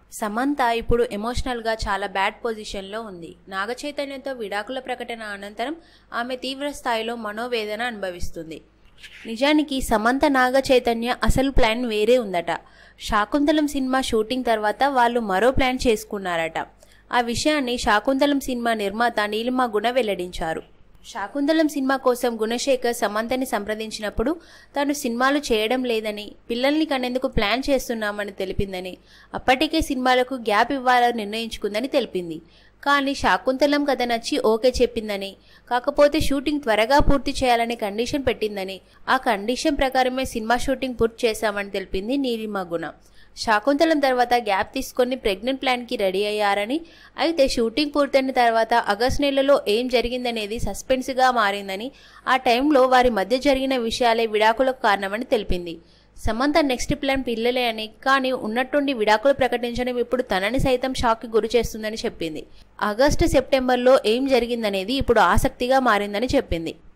సమంత ఇప్పుడు ఎమోషనల్గా చాలా బ్యాడ్ పొజిషన్లో ఉంది నాగచైతన్యంతో విడాకుల ప్రకటన అనంతరం ఆమె తీవ్ర స్థాయిలో మనోవేదన అనుభవిస్తుంది నిజానికి సమంత నాగ చైతన్య అసలు ప్లాన్ వేరే ఉందట శాకుంతలం సినిమా షూటింగ్ తర్వాత వాళ్ళు మరో ప్లాన్ చేసుకున్నారట ఆ విషయాన్ని శాకుంతలం సినిమా నిర్మాత నీలిమా గుణ వెల్లడించారు శాకుంతలం సినిమా కోసం గుణశేఖర్ సమంతని సంప్రదించినప్పుడు తాను సినిమాలు చేయడం లేదని పిల్లల్ని కనేందుకు ప్లాన్ చేస్తున్నామని తెలిపిందని అప్పటికే సినిమాలకు గ్యాప్ ఇవ్వాలని నిర్ణయించుకుందని తెలిపింది కానీ శాకుంతలం కథ నచ్చి ఓకే చెప్పిందని కాకపోతే షూటింగ్ త్వరగా పూర్తి చేయాలని కండిషన్ పెట్టిందని ఆ కండిషన్ ప్రకారమే సినిమా షూటింగ్ పూర్తి చేశామని తెలిపింది నీలిమ గుణ శాకుంతలం తర్వాత గ్యాప్ తీసుకొని ప్రెగ్నెంట్ ప్లాన్కి రెడీ అయ్యారని అయితే షూటింగ్ పూర్తయిన తర్వాత ఆగస్ట్ నెలలో ఏం జరిగిందనేది సస్పెన్స్గా మారిందని ఆ టైంలో వారి మధ్య జరిగిన విషయాలే విడాకులకు కారణమని తెలిపింది సమంత నెక్స్ట్ ప్లాన్ పిల్లలే అని కానీ ఉన్నట్టుండి విడాకులు ప్రకటించడం ఇప్పుడు తనని సైతం షాక్కి గురి చేస్తుందని చెప్పింది ఆగస్టు సెప్టెంబర్లో ఏం జరిగిందనేది ఇప్పుడు ఆసక్తిగా మారిందని చెప్పింది